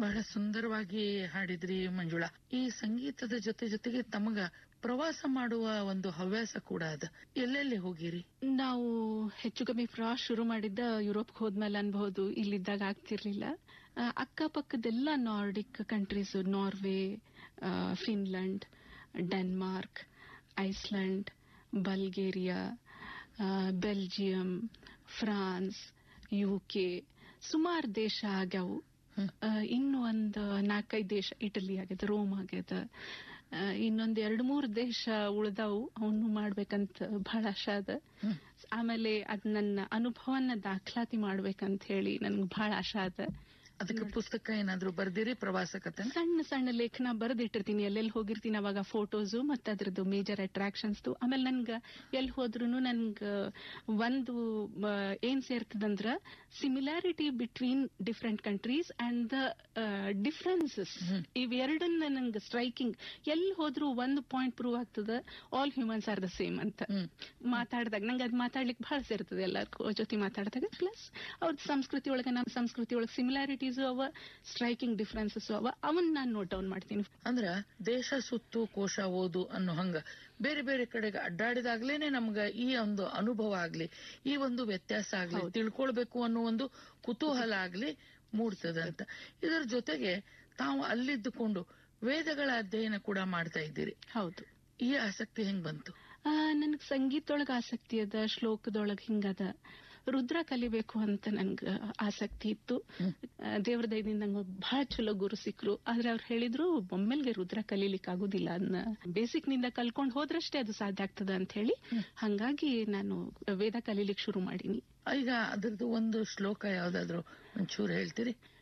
ಬಹಳ ಸುಂದರವಾಗಿ ಹಾಡಿದ್ರಿ ಮಂಜುಳಾ ಈ ಸಂಗೀತದ ಜೊತೆ ಜೊತೆಗೆ ತಮಗ ಪ್ರವಾಸ ಮಾಡುವ ಒಂದು ಹವ್ಯಾಸ ಕೂಡ ಅದ ಎಲ್ಲೆಲ್ಲಿ ಹೋಗಿರಿ ನಾವು ಹೆಚ್ಚು ಕಮ್ಮಿ ಪ್ರವಾಸ ಶುರು ಮಾಡಿದ್ದ ಯುರೋಪ್ ಹೋದ್ಮೇಲೆ ಅನ್ಬಹುದು ಇಲ್ಲಿದ್ದಾಗ ಆಗ್ತಿರ್ಲಿಲ್ಲ ಆ, ಅಕ್ಕಪಕ್ಕದೆಲ್ಲ ನಾರ್ಡಿಕ್ ಕಂಟ್ರೀಸ್ ನಾರ್ವೆ ಆ, ಫಿನ್ಲೆಂಡ್ ಡೆನ್ಮಾರ್ಕ್ ಐಸ್ಲ್ಯಾಂಡ್ ಬಲ್ಗೇರಿಯಾ ಆ, ಬೆಲ್ಜಿಯಂ ಫ್ರಾನ್ಸ್ ಯುಕೆ ಸುಮಾರು ದೇಶ ಆಗ್ಯಾವು ಹ್ಮ್. ಆ, ಇನ್ನು ಒಂದು ನಾಲ್ಕೈದು ದೇಶ ಇಟಲಿ ಆಗ್ಯದ ರೋಮ್ ಆಗ್ಯದ ಆ, ಇನ್ನೊಂದ್ ಎರಡ್ ಮೂರ್ ದೇಶ ಉಳ್ದಾವು ಅವನು ಮಾಡ್ಬೇಕಂತ ಬಹಳ ಆಶೆ ಅದ ಹ್ಮ್. ಆಮೇಲೆ ಅದ್ ನನ್ನ ಅನುಭವನ ದಾಖಲಾತಿ ಮಾಡ್ಬೇಕಂತ ಹೇಳಿ ನನ್ಗೆ ಬಹಳ ಆಶೆ ಅದ ಅದಕ್ಕೆ ಪುಸ್ತಕ ಏನಾದ್ರು ಬರ್ದಿರಿ ಪ್ರವಾಸ ಕತೆ ಸಣ್ಣ ಸಣ್ಣ ಲೇಖನ ಬರೆದಿಟ್ಟಿರ್ತೀನಿ ಎಲ್ಲೆಲ್ಲಿ ಹೋಗಿರ್ತೀನಿ ಅವಾಗ ಫೋಟೋಸ್ ಮತ್ತೆ ಅದ್ರದ್ದು ಮೇಜರ್ ಅಟ್ರಾಕ್ಷನ್ಸ್ ಆಮೇಲೆ ನನ್ಗ ಎಲ್ಲಿ ಹೋದ್ರು ನನ್ಗ ಒಂದು ಆ, ಏನ್ ಸೇರ್ತದಂದ್ರ similarity between different countries and the differences hmm. ಇವೆರಡನ್ನ ನಂಗೆ ಸ್ಟ್ರೈಕಿಂಗ್ ಎಲ್ಲಿ ಹೋದ್ರು ಒಂದು ಪಾಯಿಂಟ್ ಪ್ರೂವ್ ಆಗ್ತದ all humans are the same ಅಂತ ಹ್ಮ್. ಮಾತಾಡಿದಾಗ ನಂಗೆ ಅದ್ ಮಾತಾಡ್ಲಿಕ್ಕೆ ಬಹಳ ಸೇರ್ತದೆ ಎಲ್ಲರ ಜೊತೆ ಮಾತಾಡಿದಾಗ ಪ್ಲಸ್ ಅವ್ರ ಸಂಸ್ಕೃತಿ ಒಳಗೆ ನಮ್ಮ ಸಂಸ್ಕೃತಿ ಒಳಗೆ ಸಿಮಿಲಾರಿಟೀಸ್ ಅವ ಸ್ಟ್ರೈಕಿಂಗ್ ಡಿಫ್ರೆನ್ಸಸ್ ಅವ ಅವನ್ ನಾನು ನೋಟ್ ಡೌನ್ ಮಾಡ್ತೀನಿ ಅಂದ್ರ ದೇಶ ಸುತ್ತು ಕೋಶ ಓದು ಅನ್ನೋ ಹಂಗ ಬೇರೆ ಬೇರೆ ಕಡೆಗೆ ಅಡ್ಡಾಡಿದಾಗ್ಲೇನೆ ನಮ್ಗ ಈ ಒಂದು ಅನುಭವ ಆಗ್ಲಿ ಈ ಒಂದು ವ್ಯತ್ಯಾಸ ಆಗ್ಲಿ ಹೌದು. ತಿಳ್ಕೊಳ್ಬೇಕು ಅನ್ನೋ ಒಂದು ಕುತೂಹಲ ಆಗ್ಲಿ ಮೂಡ್ತದೆ ಅಂತ ಇದರ ಜೊತೆಗೆ ತಾವು ಅಲ್ಲಿದ್ದುಕೊಂಡು ವೇದಗಳ ಅಧ್ಯಯನ ಕೂಡ ಮಾಡ್ತಾ ಇದ್ದೀರಿ ಹೌದು ಈ ಆಸಕ್ತಿ ಹೆಂಗ್ ಬಂತು ನನಗ್ ಸಂಗೀತದೊಳಗ ಆಸಕ್ತಿ ಅದ ಶ್ಲೋಕದೊಳಗ ಹಿಂಗದ ರುದ್ರ ಕಲಿಬೇಕು ಅಂತ ನನ್ಗ ಆಸಕ್ತಿ ಇತ್ತು ಹ್ಮ್. ಆ, ದೇವ್ರ ದಯದಿಂದ ನಂಗೆ ಬಹಳ ಚಲೋ ಗುರು ಸಿಕ್ರು ಆದ್ರೆ ಅವ್ರು ಹೇಳಿದ್ರು ಒಮ್ಮೆಲ್ಗೆ ರುದ್ರ ಕಲೀಲಿಕ್ ಆಗುದಿಲ್ಲ ಅದನ್ನ ಬೇಸಿಕ್ ನಿಂದ ಕಲ್ಕೊಂಡ್ ಹೋದ್ರಷ್ಟೇ ಅದು ಸಾಧ್ಯ ಆಗ್ತದ ಅಂತ ಹೇಳಿ ಹಂಗಾಗಿ ನಾನು ವೇದ ಕಲೀಲಿಕ್ ಶುರು ಮಾಡೀನಿ ಈಗ ಅದ್ರದ್ದು ಒಂದು ಶ್ಲೋಕ ಯಾವ್ದಾದ್ರು ಒಂಚೂರು ಹೇಳ್ತೀರಿ